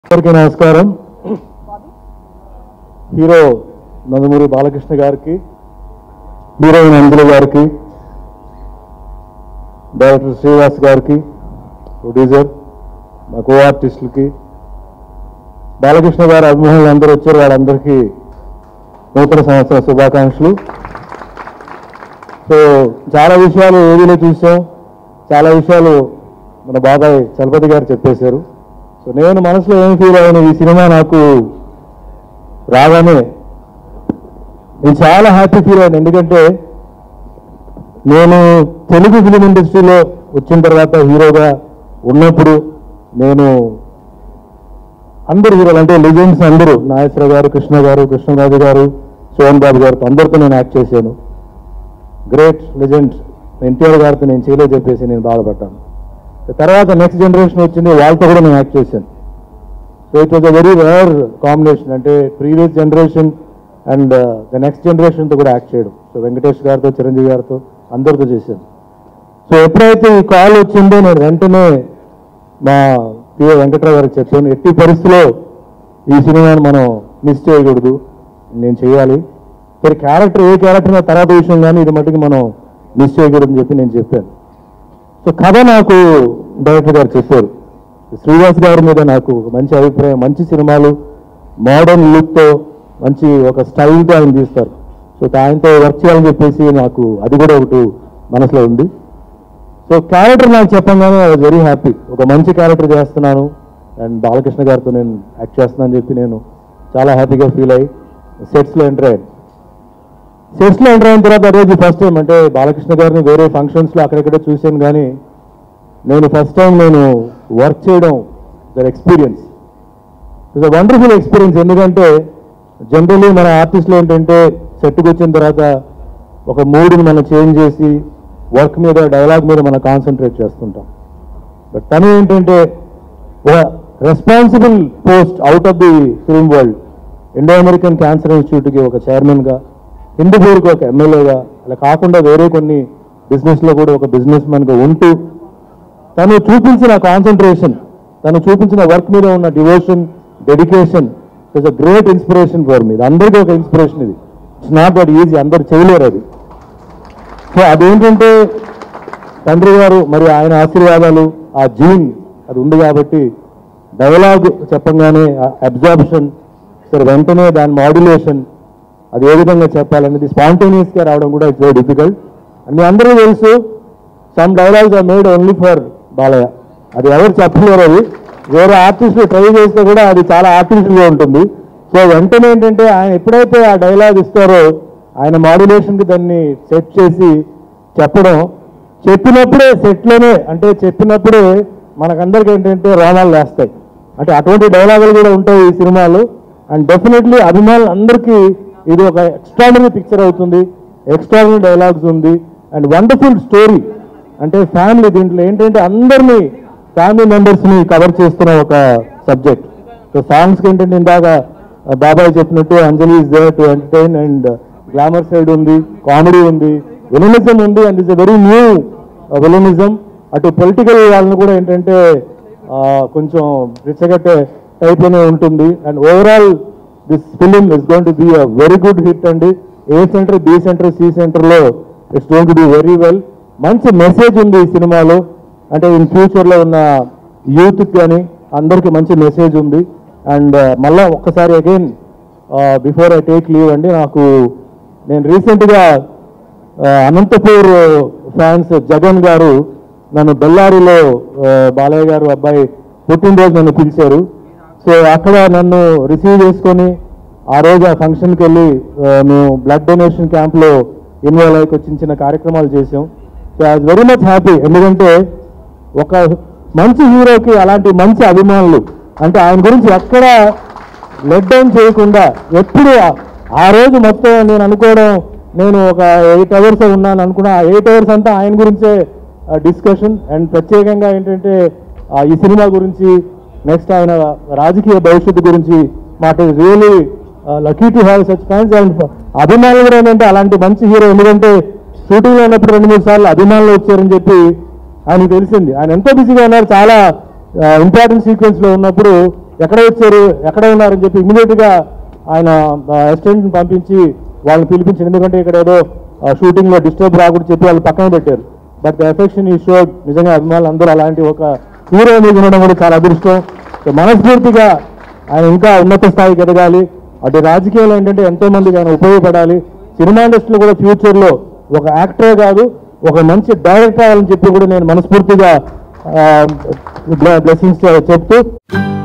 అందరికీ నమస్కారం హీరో నందమూరి బాలకృష్ణ గారికి హీరోయిన్ అంజలి గారికి డైరెక్టర్ శ్రీవాస్ గారికి ప్రొడ్యూసర్ మా కో ఆర్టిస్టులకి బాలకృష్ణ గారి అభిమానులు అందరూ వచ్చారు వాళ్ళందరికీ నూతన సంవత్సర శుభాకాంక్షలు సో చాలా విషయాలు ఏదీలో చూసాం చాలా విషయాలు మన బాబాయ్ చలపతి గారు చెప్పేశారు సో నేను మనసులో ఏం ఫీల్ అయ్యాను ఈ సినిమా నాకు రాగానే నేను చాలా హ్యాపీ ఫీల్ అయ్యాను ఎందుకంటే నేను తెలుగు ఫిలిం ఇండస్ట్రీలో వచ్చిన తర్వాత హీరోగా ఉన్నప్పుడు నేను అందరు హీరోలు అంటే లెజెండ్స్ అందరూ నాగేశ్వర గారు కృష్ణ గారు కృష్ణరాజు గారు సోహన్ బాబు గారితో అందరితో నేను యాక్ట్ చేశాను గ్రేట్ లెజెండ్ ఎన్టీఆర్ గారితో నేను చేయలేదు చెప్పేసి నేను బాధపడ్డాను తర్వాత నెక్స్ట్ జనరేషన్ వచ్చింది వాళ్ళతో కూడా నేను యాక్ట్ చేశాను so it was a very rare combination అంటే previous generation and the next జనరేషన్తో కూడా యాక్ట్ చేయడం సో వెంకటేష్ గారితో చిరంజీవి గారితో అందరితో చేశాను సో ఎప్పుడైతే ఈ కాల్ వచ్చిందో నేను వెంటనే మా పిఏ వెంకట్రావు గారికి చెప్పాను ఎట్టి పరిస్థితిలో ఈ సినిమాను మనం మిస్ చేయకూడదు నేను చేయాలి మరి క్యారెక్టర్ ఏ క్యారెక్టర్ నా తర్వాత విషయం కానీ ఇది మటుకు మనం మిస్ చేయకూడదని చెప్పి నేను చెప్పాను సో కథ నాకు డైరెక్టర్ గారు చెప్పారు శ్రీవాస్ గారి మీద నాకు ఒక మంచి అభిప్రాయం మంచి సినిమాలు మోడర్న్ లుక్తో మంచి ఒక స్టైల్తో ఆయన తీస్తారు సో ఆయనతో వర్క్ చేయాలని చెప్పేసి నాకు అది కూడా ఒకటి మనసులో ఉంది సో క్యారెక్టర్ నాకు చెప్పంగానే ఐ వాజ్ వెరీ హ్యాపీ ఒక మంచి క్యారెక్టర్ చేస్తున్నాను అండ్ బాలకృష్ణ గారితో నేను యాక్ట్ చేస్తున్నాను చెప్పి నేను చాలా హ్యాపీగా ఫీల్ అయ్యి సెట్స్లో ఎంటర్ అయ్యాను సెట్స్లో ఎంటర్ అయిన తర్వాత ఆ రోజు ఫస్ట్ టైం అంటే బాలకృష్ణ గారిని వేరే ఫంక్షన్స్లో అక్కడెక్కడ చూశాను కానీ నేను ఫస్ట్ టైం నేను వర్క్ చేయడం there experience it's a wonderful experience ఎందుకంటే జనరలీ మన ఆర్టిస్టులు ఏంటంటే సెట్కి వచ్చిన తర్వాత ఒక మూడ్ని మనం చేంజ్ చేసి వర్క్ మీద డైలాగ్ మీద మనం కాన్సన్ట్రేట్ చేస్తుంటాం బట్ తను ఏంటంటే ఒక responsible post out of the film world Indo American cancer ఇన్స్టిట్యూట్కి ఒక చైర్మన్గా హిందూపూర్కి ఒక ఎమ్మెల్యేగా అలా కాకుండా వేరే కొన్ని బిజినెస్లో కూడా ఒక బిజినెస్ మ్యాన్గా ఉంటూ తను చూపించిన కాన్సన్ట్రేషన్ తను చూపించిన వర్క్ మీద ఉన్న devotion dedication it's a great inspiration for me అందరికీ ఒక ఇన్స్పిరేషన్ ఇది ఇట్స్ నాట్ దట్ ఈజీ అందరు చేయలేరు అది సో అదేంటంటే తండ్రి గారు మరి ఆయన ఆశీర్వాదాలు ఆ జీన్ అది ఉంది కాబట్టి డైలాగ్ చెప్పంగానే అబ్జార్ప్షన్ సరే వెంటనే దాని మాడ్యులేషన్ అది ఏ విధంగా చెప్పాలనేది స్పాంటేనియస్గా రావడం కూడా ఇట్స్ వెరీ డిఫికల్ట్ అండ్ మీ అందరూ తెలుసు some dialogues are made only for Balayya అది ఎవరు చెప్పలేరు అది వేరే ఆర్టిస్టులు ట్రై చేస్తే కూడా అది చాలా ఆర్టిఫిషియల్గా ఉంటుంది సో వెంటనే ఏంటంటే ఆయన ఎప్పుడైతే ఆ డైలాగ్ ఇస్తారో ఆయన మాడ్యులేషన్కి దాన్ని సెట్ చేసి చెప్పడం చెప్పినప్పుడే సెట్లోనే అంటే చెప్పినప్పుడే మనకందరికి ఏంటంటే రోమాలు వేస్తాయి అంటే అటువంటి డైలాగులు కూడా ఉంటాయి ఈ సినిమాలో అండ్ డెఫినెట్లీ అభిమానులు అందరికీ ఇది ఒక ఎక్స్ట్రాడనరీ పిక్చర్ అవుతుంది ఎక్స్ట్రాడనరీ డైలాగ్స్ ఉంది అండ్ వండర్ఫుల్ స్టోరీ అంటే ఫ్యామిలీ దీంట్లో ఏంటంటే అందరినీ ఫ్యామిలీ మెంబర్స్ని కవర్ చేస్తున్న ఒక సబ్జెక్ట్ సో సాంగ్స్కి ఏంటంటే ఇందాక ఆ, బాబాయ్ చెప్పినట్టు Anjali is there to entertain and glamour side ఉంది కామెడీ ఉంది విలనిజం ఉంది and it's a very new villainism అటు పొలిటికల్ వాళ్ళని కూడా ఏంటంటే ఆ, కొంచెం రెచ్చగట్టే టైప్లోనే ఉంటుంది and overall this film is going to be a very good hit అండి A centre B centre C సెంటర్లో it's going to be very well మంచి మెసేజ్ ఉంది ఈ సినిమాలో అంటే ఇన్ ఫ్యూచర్లో ఉన్న యూత్కి కానీ అందరికీ మంచి మెసేజ్ ఉంది అండ్ మళ్ళా ఒక్కసారి again before I take leave అండి నాకు నేను రీసెంట్గా అనంతపూర్ ఫ్యాన్స్ జగన్ గారు నన్ను బెల్లారిలో ఆ, బాలయ్య గారు అబ్బాయి పుట్టినరోజు నన్ను పిలిచారు సో అక్కడ నన్ను రిసీవ్ చేసుకొని ఆ రోజు ఆ ఫంక్షన్కి వెళ్ళి ఆ, మేము బ్లడ్ డొనేషన్ క్యాంప్లో ఇన్వాల్వ్ అయ్యి చిన్న చిన్న కార్యక్రమాలు చేసాం so I very much happy ఎందుకంటే ఒక మంచి హీరోకి అలాంటి మంచి అభిమానులు అంటే ఆయన గురించి ఎక్కడ లెట్ డౌన్ చేయకుండా ఎప్పుడు ఆ- ఆ రోజు మొత్తం నేను అనుకోవడం నేను ఒక ఎయిట్ అవర్స్ ఉన్నాను అనుకున్నా ఆ ఎయిట్ అవర్స్ అంతా ఆయన గురించే డిస్కషన్ అండ్ ప్రత్యేకంగా ఏంటంటే ఆ, ఈ సినిమా గురించి నెక్స్ట్ ఆయన రాజకీయ భవిష్యత్తు గురించి మాట really lucky to have such fans and అభిమానులు కూడా ఏంటంటే అలాంటి మంచి హీరో ఎందుకంటే షూటింగ్లో ఉన్నప్పుడు రెండు మూడు సార్లు అభిమానులు వచ్చారని చెప్పి ఆయనకు తెలిసింది ఆయన ఎంతో బిజీగా ఉన్నారు చాలా ఇంపార్టెంట్ సీక్వెన్స్ లో ఉన్నప్పుడు ఎక్కడ వచ్చారు ఎక్కడ ఉన్నారని చెప్పి ఇమీడియట్గా ఆయన అసిస్టెంట్ని పంపించి వాళ్ళని పిలిపించింది ఎందుకంటే ఇక్కడ ఏదో షూటింగ్లో డిస్టర్బ్ రాకూడదు చెప్పి వాళ్ళు పక్కన పెట్టారు బట్ ద ఎఫెక్షన్ ఈ షో నిజంగా అభిమానులు అందరూ అలాంటి ఒక హీరో మీద ఉండడం కూడా చాలా అదృష్టం సో మనస్ఫూర్తిగా ఆయన ఇంకా ఉన్నత స్థాయికి ఎదగాలి అటు రాజకీయాలు ఏంటంటే ఎంతో మందికి ఆయన ఉపయోగపడాలి సినిమా ఇండస్ట్రీలో కూడా ఫ్యూచర్లో ఒక యాక్టరే కాదు ఒక మంచి డైరెక్టర్ అవ్వాలని చెప్పి కూడా నేను మనస్ఫూర్తిగా బ్లెస్సింగ్స్ చెప్తూ